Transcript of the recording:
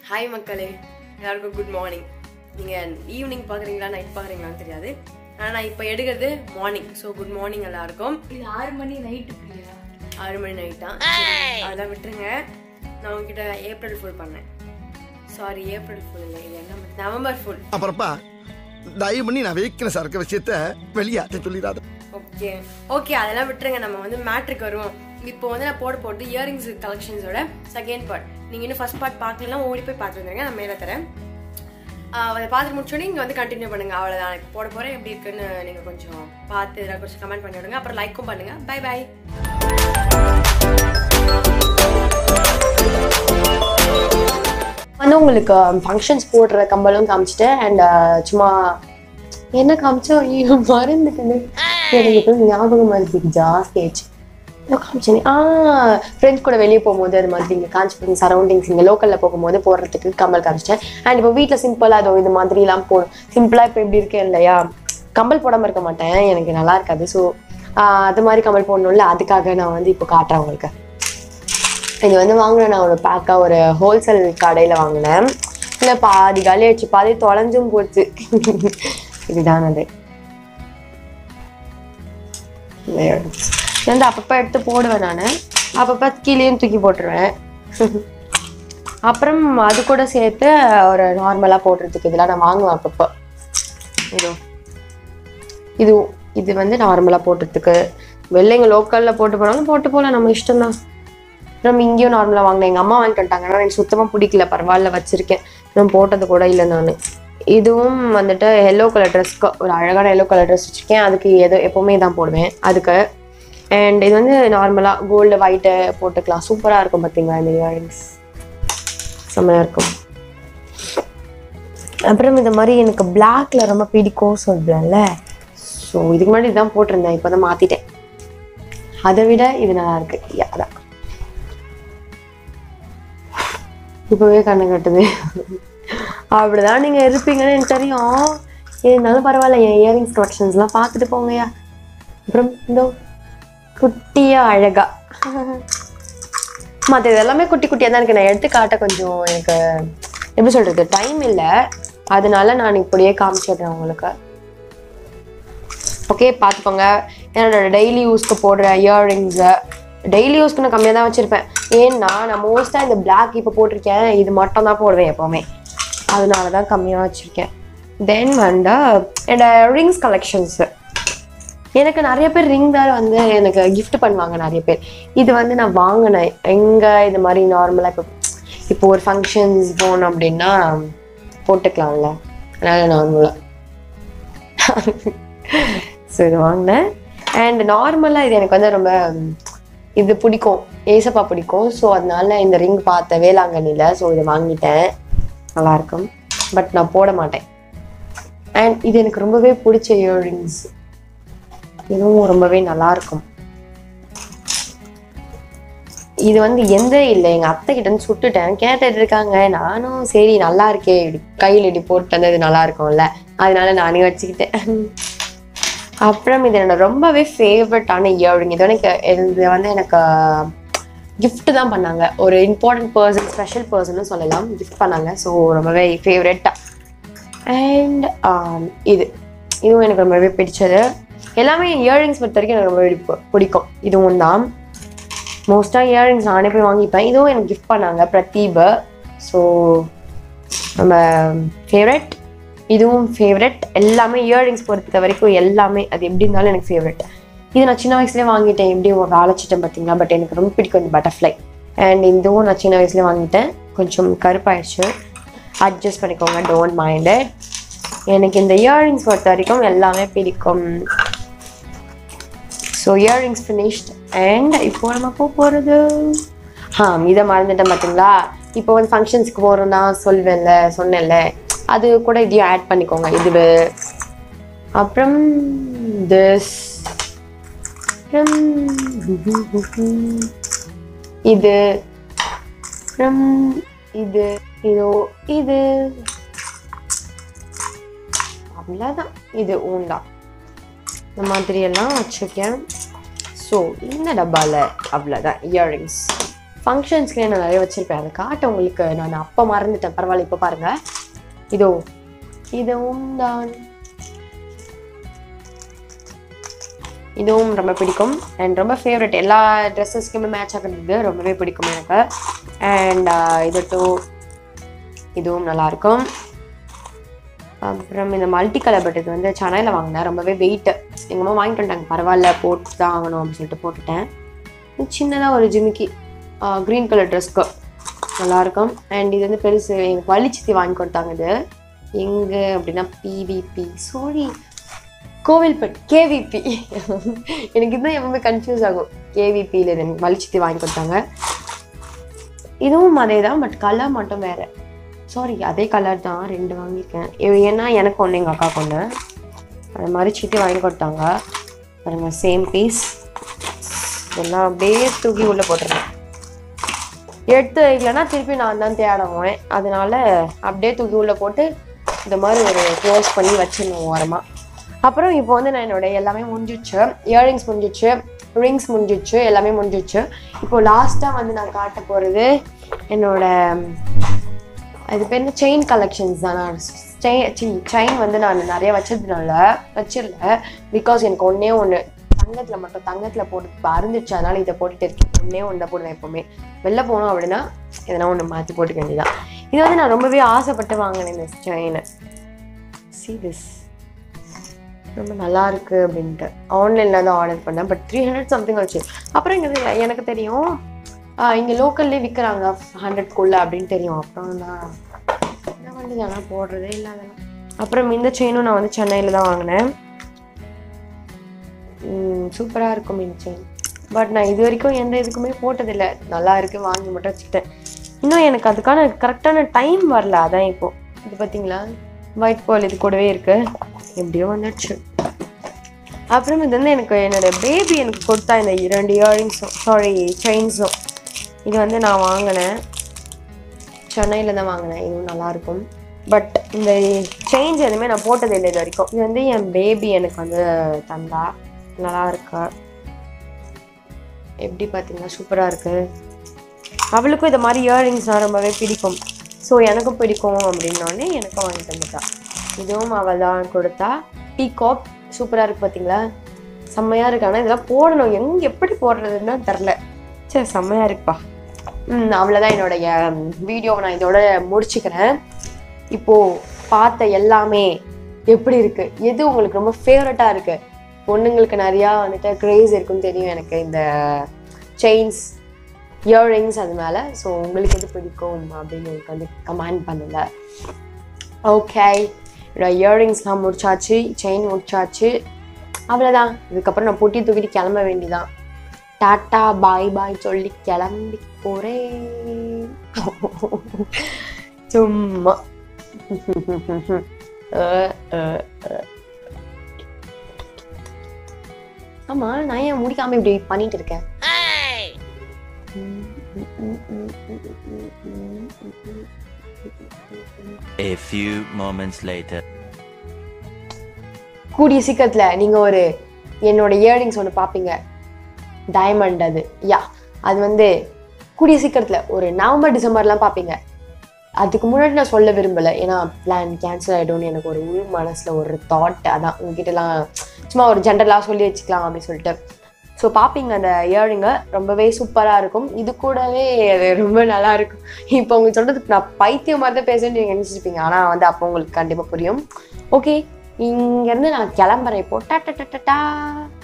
Hi மக்களே எல்லாருக்கும் good morning நீங்கள் ஈவினிங் பார்க்குறீங்களா நைட் பார்க்குறீங்களான்னு தெரியாது ஆனால் நான் இப்போ எடுக்கிறது மார்னிங் ஸோ குட் மார்னிங் எல்லாருக்கும் இது ஆறு மணி நைட்டு பிள்ளையா ஆறு மணி நைட் தான் அதெல்லாம் விட்டுருங்க நான் உங்ககிட்ட ஏப்ரல் ஃபுல் பண்ணேன் சாரி ஏப்ரல் ஃபுல் இல்லை இது என்ன month? நவம்பர் ஃபுல் அப்புறப்பா தயவு பண்ணி நான் வைக்கிற சரக்கு விஷயத்த வெளியாட்ட சொல்லிடாத ஓகே ஓகே அதெல்லாம் விட்டுருங்க நம்ம வந்து மேட்ருக்கு வருவோம் இப்போ வந்து நான் போட போட்டு இயரிங்ஸ் கலெக்ஷன்ஸோட செகண்ட் பார்ட் நீங்கள் இன்னும் ஃபர்ஸ்ட் பார்ட் பார்க்கலாம் ஓடி போய் பார்த்துருங்க நான் மேலே தரேன் ஆஹ் அதை பார்த்துட்டு முடிச்சோடனே இங்கே வந்து கண்டினியூ பண்ணுங்க அவ்வளோதான் எனக்கு போட போகிறேன் எப்படி இருக்குன்னு நீங்கள் கொஞ்சம் பார்த்து இதெல்லாம் கொஞ்சம் கமெண்ட் பண்ணி விடுங்க அப்புறம் லைக்கும் பண்ணுங்க பை பை வந்து உங்களுக்கு ஃபங்க்ஷன்ஸ் போடுற கம்பலும் காமிச்சிட்டேன் அண்ட் சும்மா என்ன காமிச்சோம் ஐயோ மறந்துட்டேன் எனக்கு இப்ப ஞாபகம் மறந்துக்கு ஜாஸ்தி ஆயிடுச்சு ஏதோ காமிச்சேனே ஆ ஃப்ரெண்ட்ஸ் கூட வெளியே போகும்போது அது மாதிரி இங்கே காஞ்சிபுரம் சரௌண்டிங்ஸ் இங்கே லோக்கலில் போகும்போது போடுறதுக்கு கம்பல் காமிச்சிட்டேன் அண்ட் இப்போ வீட்டில் சிம்பிளாக அதோ இது மாதிரிலாம் போடும் சிம்பிளாக இப்போ எப்படி இருக்கேன் இல்லையா கம்பல் போடாமல் இருக்க மாட்டேன் எனக்கு நல்லா இருக்காது ஸோ அது மாதிரி கம்பல் போடணும்ல அதுக்காக நான் வந்து இப்போ காட்டுறேன் உங்களுக்கு இது வந்து வாங்கினேன் நான் ஒரு பேக்காக ஒரு ஹோல்சேல் கடையில் வாங்கினேன் இல்லை பாதி காலி ஆயிடுச்சு பாதி தொலைஞ்சும் போச்சு இதுதான் அது இது வந்து அப்பப்போ எடுத்து போடுவேன் நான் அப்பப்போ கீழேயும் தூக்கி போட்டுருவேன் அப்புறம் அது கூட சேர்த்து ஒரு நார்மலாக போடுறதுக்கு இதெல்லாம் நான் வாங்குவேன் அப்பப்போ இது இது இது வந்து நார்மலாக போடுறதுக்கு வெள்ளைங்க லோக்கலில் போட்டு போனாலும் போட்டு போகலாம் நம்ம இஷ்டம்தான் அப்புறம் இங்கேயும் நார்மலாக வாங்கினேன் எங்கள் அம்மா வாங்கிட்டு வந்துட்டாங்க ஆனால் எனக்கு சுத்தமாக பிடிக்கல பரவாயில்ல வச்சிருக்கேன் இன்னும் போட்டது கூட இல்லை நான் இதுவும் வந்துட்டு எல்லோ கலர் ட்ரெஸ்க்கு ஒரு அழகான எல்லோ கலர் ட்ரெஸ் வச்சுருக்கேன் அதுக்கு எதோ எப்போவுமே தான் போடுவேன் அதுக்கு அண்ட் இது வந்து நார்மலாக கோல்டு ஒயிட்டு போட்டுக்கலாம் சூப்பராக இருக்கும் பார்த்தீங்களா இந்த இயரிங்ஸ் செம்மையாக இருக்கும் அப்புறம் இந்த மாதிரி எனக்கு பிளாக்ல ரொம்ப பிடிக்கும் சொல்கிறேன்ல ஸோ இதுக்கு முன்னாடி இதுதான் போட்டிருந்தேன் இப்போ தான் மாற்றிட்டேன் அதை விட இது நல்லா இருக்கு Yeah, அதான் இப்போவே கண்ணு கட்டுது அப்படிதான் நீங்க இருப்பீங்கன்னு எனக்கு தெரியும் இருந்தாலும் பரவாயில்ல என் இயரிங்ஸ் கலெக்ஷன்ஸ்லாம் பார்த்துட்டு போங்கய்யா அப்புறம் இந்த குட்டியா அழகா மற்ற இதெல்லாமே குட்டி குட்டியாக தான் இருக்கு நான் எடுத்து காட்ட கொஞ்சம் எனக்கு எப்படி சொல்றது டைம் இல்லை அதனால நான் இப்படியே காமிச்சிடுறேன் உங்களுக்கு ஓகே பார்த்துக்கோங்க என்னோட டெய்லி யூஸ்க்கு போடுற இயர்ரிங்ஸு டெய்லி யூஸ்க்கு நான் கம்மியாக தான் வச்சுருப்பேன் ஏன்னா நான் மோஸ்ட்டாக இந்த Black இப்போ போட்டிருக்கேன் இது மட்டும் தான் போடுவேன் எப்போவுமே அதனால தான் கம்மியாக வச்சுருக்கேன் தென் வந்து என்னோட ரிங்ஸ் கலெக்ஷன்ஸு எனக்கு நிறைய பேர் ரிங் தான் வந்து எனக்கு gift பண்ணுவாங்க நிறைய பேர் இது வந்து நான் வாங்கினேன் எங்கே இது மாதிரி நார்மலாக இப்போ இப்போ ஒரு ஃபங்க்ஷன்ஸ் போனோம் அப்படின்னா போட்டுக்கலாம்ல அதனால நார்மலாக ஸோ இது வாங்கினேன் அண்ட் நார்மலாக இது எனக்கு வந்து ரொம்ப ம், இது பிடிக்கும் ஏசப்பா பிடிக்கும் ஸோ அதனால இந்த ரிங் பார்த்தேன் வேளாங்கண்ணியில் ஸோ இதை வாங்கிட்டேன் நல்லாயிருக்கும் பட் நான் போட மாட்டேன் அண்ட் இது எனக்கு ரொம்பவே பிடிச்ச இயர்ரிங்ஸ் இதுவும் ரொம்பவே நல்லா இருக்கும் இது வந்து எந்த இல்லை எங்க அத்தை கிட்ட இருந்து சுட்டுட்டேன் கேட்டுட்டு இருக்காங்க நானும் சரி நல்லா இருக்கே இப்படி கையில் இப்படி போட்டு வந்து இது நல்லா இருக்கும்ல அதனால நானே வச்சுக்கிட்டேன் அப்புறம் இது என்னோட ரொம்பவே ஃபேவரட்டான இயர்ரிங் இது எனக்கு இது வந்து எனக்கு gift தான் பண்ணாங்க ஒரு இம்பார்ட்டன்ட் பர்சன் ஸ்பெஷல் பர்சன் சொல்லலாம் கிஃப்ட் பண்ணாங்க ஸோ ரொம்பவே ஃபேவரட்டா அண்ட் இது இதுவும் எனக்கு ரொம்பவே பிடிச்சது எல்லாமே இயர்ரிங்ஸ் பொறுத்த வரைக்கும் எனக்கு ரொம்பவே பிடிக்கும் பிடிக்கும் இதுவும் தான் மோஸ்ட்டாக இயர்ரிங்ஸ் நானே போய் வாங்கிப்பேன் இதுவும் எனக்கு கிஃப்ட் பண்ணாங்க பிரதீப் ஸோ நம்ம ஃபேவரட் இதுவும் ஃபேவரட் எல்லாமே இயர்ரிங்ஸ் பொறுத்த வரைக்கும் எல்லாமே அது எப்படி இருந்தாலும் எனக்கு ஃபேவரட் இது நான் சின்ன வயசுலேயே வாங்கிட்டேன் எப்படி வாழைச்சிட்டேன் பார்த்தீங்களா பட் எனக்கு ரொம்ப பிடிக்கும் இந்த பட்டர்ஃப்ளை அண்ட் இதுவும் நான் சின்ன வயசுலேயே வாங்கிட்டேன் கொஞ்சம் கருப்பாயிடுச்சு அட்ஜஸ்ட் பண்ணிக்கோங்க டோன்ட் மைண்ட் எனக்கு இந்த இயர்ரிங்ஸ் பொறுத்த வரைக்கும் எல்லாமே பிடிக்கும் ஸோ இயர்ரிங்ஸ் ஃபினிஷ்ட் அண்ட் இப்போ நம்ம போக போகிறது ஆ இதை மறந்துட்டேன் பார்த்தீங்களா இப்போ வந்து ஃபங்க்ஷன்ஸ்க்கு போகிறோம் தான் சொல்வேன்ல சொன்னேன்ல அது கூட இதையும் ஆட் பண்ணிக்கோங்க இது அப்புறம் திஸ் அப்புறம் இது அப்புறம் இது இதோ இது அவ்வளோதான் இது ஊண்டா இந்த மாதிரி எல்லாம் வச்சுருக்கேன் ஸோ இந்த டப்பாவில் அவ்வளோதான் இயர்ரிங்ஸ் ஃபங்க்ஷன்ஸ்க்கு நான் நிறைய வச்சிருப்பேன் அதை காட்ட உங்களுக்கு நான் அப்போ மறந்துட்டேன் பரவாயில்ல இப்போ பாருங்க இதோ இதுவும் தான் இதுவும் ரொம்ப பிடிக்கும் அண்ட் ரொம்ப ஃபேவரட் எல்லா ட்ரெஸ்ஸஸ்க்குமே மேட்ச் ஆகிறது ரொம்பவே பிடிக்கும் எனக்கு அண்ட் இது டூ இதுவும் நல்லாயிருக்கும் அப்புறம் இந்த மல்டி கலர் பட் இது வந்து சென்னையில் வாங்கினேன் ரொம்பவே வெயிட்டு எங்கள் அம்மா வாங்கிட்டு வந்தாங்க பரவாயில்ல போட்டு தான் ஆகணும் அப்படின்னு சொல்லிட்டு போட்டுட்டேன் இது சின்னதாக ஒரு ஜிமிக்கி க்ரீன் கலர் ட்ரெஸ்க்கு நல்லாயிருக்கும் அண்ட் இது வந்து பெருசு எனக்கு வலிச்சித்தி வாங்கி கொடுத்தாங்க இது எங்கே அப்படின்னா பிவிபி சாரி கோவில்பட் கேவிபி எனக்கு இதுதான் எப்பவுமே கன்ஃபியூஸ் ஆகும் கேவிபியில் இது எனக்கு வலிச்சித்தி வாங்கி கொடுத்தாங்க இதுவும் அதே தான் பட் கலர் மட்டும் வேறு சாரி அதே கலர் தான் ரெண்டு வாங்கியிருக்கேன் இது ஏன்னா எனக்கு ஒன்று எங்கள் அக்காவுக்கு ஒன்று அது மாதிரி சிட்டி வாங்கி கொடுத்தாங்க பாருங்க சேம் பீஸ் இதெல்லாம் அப்படியே தூக்கி உள்ளே போட்டுருக்கேன் எடுத்து வைக்கலன்னா திருப்பி நான் தான் தேடுவேன் அதனால அப்படியே தூக்கி உள்ளே போட்டு இந்த மாதிரி ஒரு க்ளோஸ் பண்ணி வச்சிடணும் ஓரமாக அப்புறம் இப்போ வந்து நான் என்னோட எல்லாமே முடிஞ்சிச்சு இயரிங்ஸ் முடிஞ்சிச்சு ரிங்ஸ் முடிஞ்சிச்சு எல்லாமே முடிஞ்சிச்சு இப்போ லாஸ்ட்டாக வந்து நான் காட்ட போகிறது என்னோட அது பேர் என்ன செயின் கலெக்ஷன்ஸ் தான் நான் செயின் செயின் வந்து நான் நிறைய வச்சதுனால வச்சிடல பிகாஸ் எனக்கு ஒன்றே ஒன்று தங்கத்தில் மட்டும் தங்கத்தில் போட்டு அருந்துச்சு அதனால இதை போட்டுட்டு இருக்கேன் ஒன்றே ஒன்று தான் போடுவேன் எப்போவுமே வெளில போனோம் அப்படின்னா எதனா ஒன்று மாற்றி போட்டுக்க வேண்டியதான் இது வந்து நான் ரொம்பவே ஆசைப்பட்டு வாங்கினேன் இந்த செயினை சி திஸ் ரொம்ப நல்லா இருக்கு அப்படின்ட்டு ஆன்லைனில் தான் ஆர்டர் பண்ணேன் பட் த்ரீ ஹண்ட்ரட் சம்திங் வச்சு அப்புறம் இங்கே எனக்கு தெரியும் இங்கே லோக்கல்லே விற்கிறாங்க ஹண்ட்ரட்குள்ளே அப்படின்னு தெரியும் அப்புறம் தான் நான் வந்து இதெல்லாம் போடுறதே இல்லை அதெல்லாம் அப்புறம் இந்த செயினும் நான் வந்து சென்னையில் தான் வாங்கினேன் சூப்பராக இருக்கும் இந்த செயின் பட் நான் இது வரைக்கும் எந்த இதுக்குமே போட்டதில்லை நல்லா இருக்கு வாங்கி மட்டும் வச்சுக்கிட்டேன் இன்னும் எனக்கு அதுக்கான கரெக்டான டைம் வரல அதான் இப்போ இது பார்த்தீங்களா ஒயிட் பால் இது கூடவே இருக்கு எப்படியோ வந்துடுச்சு அப்புறம் இது வந்து எனக்கு என்னோட பேபி எனக்கு கொடுத்தா இந்த இரண்டு இயரிங்ஸும் சாரி செயின்ஸும் இது வந்து நான் வாங்கினேன் சென்னையில் தான் வாங்கினேன் இதுவும் நல்லாயிருக்கும் பட் இந்த செயின்ஸ் எதுவுமே நான் போட்டது இல்லை இது வரைக்கும் இது வந்து என் பேபி எனக்கு வந்து தந்தா நல்லா இருக்கா எப்படி பார்த்தீங்கன்னா சூப்பராக இருக்கு அவளுக்கும் இந்த மாதிரி இயரிங்ஸ்லாம் ரொம்பவே பிடிக்கும் ஸோ எனக்கும் பிடிக்கும் அப்படின்னோடனே எனக்கும் வாங்கி தந்துட்டா இதுவும் அவள் தான் கொடுத்தா பீகாக் சூப்பராக இருக்கு பார்த்தீங்களா செம்மையாக இருக்கு ஆனால் இதெல்லாம் போடணும் எங்கே எப்படி போடுறதுன்னு தான் தெரில சரி செம்மையாக இருக்குப்பா ம் அவ்வளோதான் என்னுடைய வீடியோவை நான் இதோட முடிச்சுக்கிறேன் இப்போது பார்த்த எல்லாமே எப்படி இருக்கு எது உங்களுக்கு ரொம்ப ஃபேவரட்டாக இருக்கு பொண்ணுங்களுக்கு நிறையா வந்துட்டு க்ரேஸ் இருக்குன்னு தெரியும் எனக்கு இந்த செயின்ஸ் இயர்ரிங்ஸ் அது மேலே ஸோ உங்களுக்கு எது பிடிக்கும் அப்படின்னு எனக்கு வந்து கமெண்ட் பண்ணுங்க ஓகே என்னோட இயர்ரிங்ஸ்லாம் முடிச்சாச்சு செயின் முடிச்சாச்சு அவ்வளோதான் இதுக்கப்புறம் நான் பொட்டி தூக்கிட்டு கிளம்ப வேண்டியதான் டாட்டா பாய் பாய் சொல்லி கிளம்பி போறேன் சும்மா அஹ், அஹ், அஹ். ஆமா நான் ஏன் முடிக்காம இப்படி பண்ணிட்டு இருக்கேன் A few moments later. கூடிய சீக்கிரத்துல நீங்க ஒரு என்னோட இயரிங்ஸ் ஒன்று பார்ப்பீங்க டைமண்ட் அது யா அது வந்து கூடிய சீக்கிரத்துல ஒரு நவம்பர் டிசம்பர்லாம் பார்ப்பீங்க அதுக்கு முன்னாடி நான் சொல்ல விரும்பல ஏன்னா பிளான் கேன்சல் ஆகிடும்னு எனக்கு ஒரு உள் மனசுல ஒரு தாட் அதான் உங்ககிட்டலாம் சும்மா ஒரு ஜென்ரலாக சொல்லி வச்சுக்கலாம் அப்படின்னு சொல்லிட்டு ஸோ பார்ப்பீங்க அந்த இயரிங்கை ரொம்பவே சூப்பராக இருக்கும் இது கூடவே அது ரொம்ப நல்லா இருக்கும் இப்போ உங்களுக்கு சொல்கிறதுக்கு நான் பைத்தியம் மாதிரி தான் பேசுன்னு நீங்கள் நினச்சிருப்பீங்க ஆனால் வந்து அப்போ உங்களுக்கு கண்டிப்பாக புரியும் ஓகே இங்கேருந்து நான் கிளம்புறேன் இப்போ டா டா டா டா டா